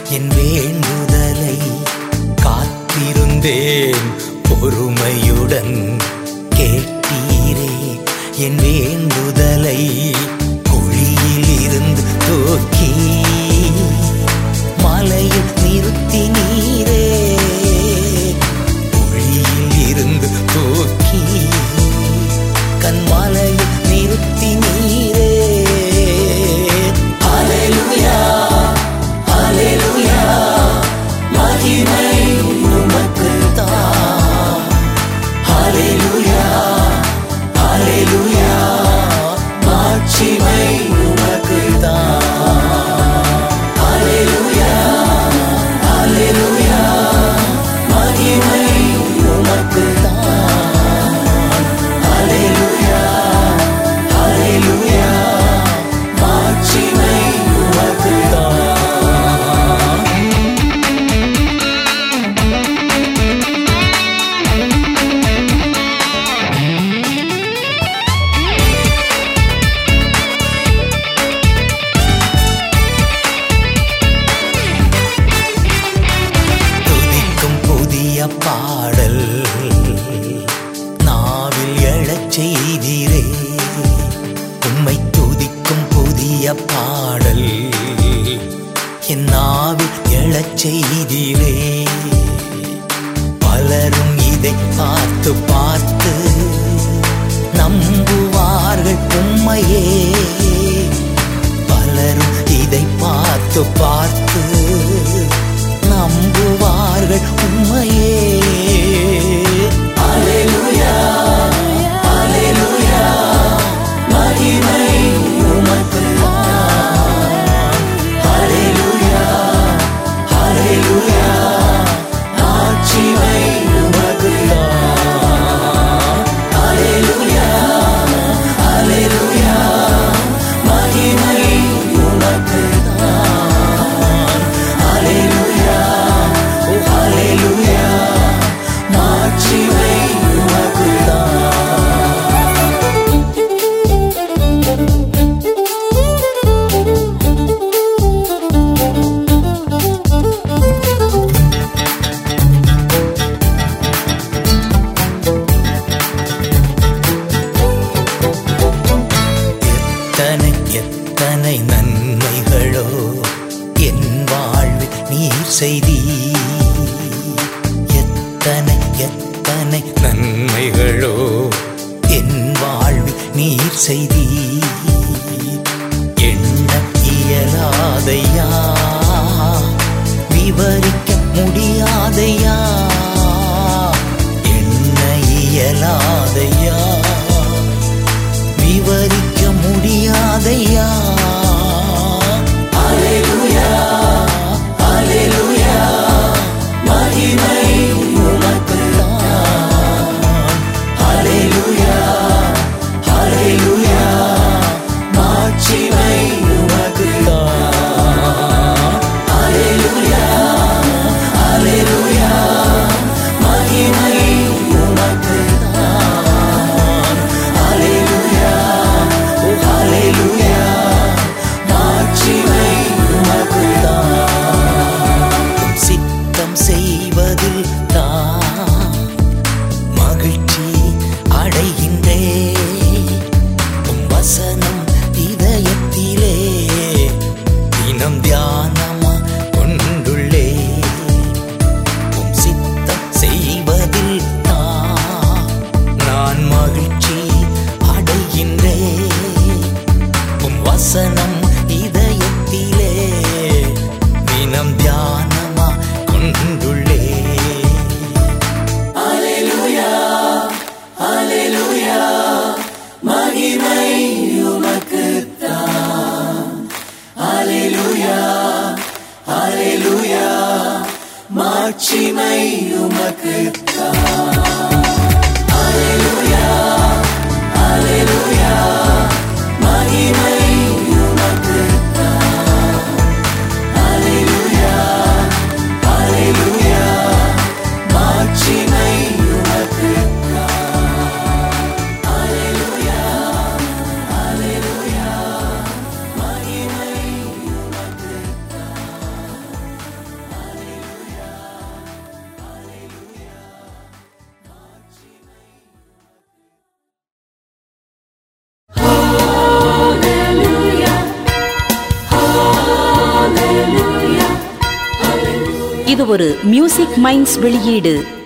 என் வேண்டுதலை காத்திருந்தேன் பொறுமையுடன் கேட்டீரே என் வேண்டுதலை குழியில் இருந்து தூக்கி மலையில் நிறுத்தி நீரே குழியில் இருந்து தூக்கி கண்மலையில் நிறுத்தி நீரே ஹalleluya ஹalleluya மகிமை உமக்கு தான் ஹalleluya ஹalleluya மாட்சிமை உமக்கு தான் ஹalleluya ஹalleluya மகிமை உமக்கு தான் ஹalleluya ஹalleluya மாட்சிமை உமக்கு தான் துதிக்கும் புதிய பாடல் நாவில் எழச் செய்திரே உம்மை துதிக்கும் புதிய பாடல் என் நாவில் எழச் செய்திரே பலரும் இதை பார்த்து பார்த்து நம்புவார்கள் உம்மையே பலரும் இதை பார்த்து பார்த்து நம்புவார்கள் உண்மையே அல்லேலூயா அல்லேலூயா மகிமை உமக்கு அல்லேலூயா அல்லேலூயா ஆட்சிமை உமக்கு அல்லேலூயா அல்லேலூயா மகிமை உமக்கு Hallelujah, oh hallelujah, மாட்சிமை உமக்குதான். எத்தனை எத்தனை நன்மைகளோ என் வாழ்வில் நீர் செய்தி எத்தனை எத்தனை நன்மைகளோ என் வாழ்வில் நீர் செய்தி எண்ண இயலாதையா விவரிக்க முடியாதையா எண்ண இயலாதையா விவரிக்க முடியாதையா அல்லேலூயா அல்லேலூயா மகிமை உமக்குத்தான் அல்லேலூயா அல்லேலூயா மாட்சிமை உமக்குத்தான் அல்லேலூயா அல்லேலூயா மகிமை உமக்குத்தான் அல்லேலூயா ஓ அல்லேலூயா மாட்சிமை உமக்குத்தான் உம் சித்தம் செய்வதில் தான் மகிழ்ச்சி அடைகின்றே உம் வசனம் இதயத்திலே தினம் தியானமா கொண்டுள்ளே உம் சித்தம் செய்வதில் தான் நான் மகிழ்ச்சி அடைகின்றே உம் வசனம் இதயத்திலே தினம் தியானமா கொண்டுள்ளே அலேலுயா அலேலுயா மகிமை உமக்குத்தான் அலேலுயா அலேலுயா மாட்சிமை உமக்குத்தான் அலேலுயா அலேலுயா மகிமை உமக்குத்தான் அலேலுயா அலேலுயா மாட்சிமை உமக்குத்தான் அலேலுயா அலேலுயா மகிமை உமக்குத்தான் இது ஒரு மியூசிக் மைண்ட்ஸ் வெளியீடு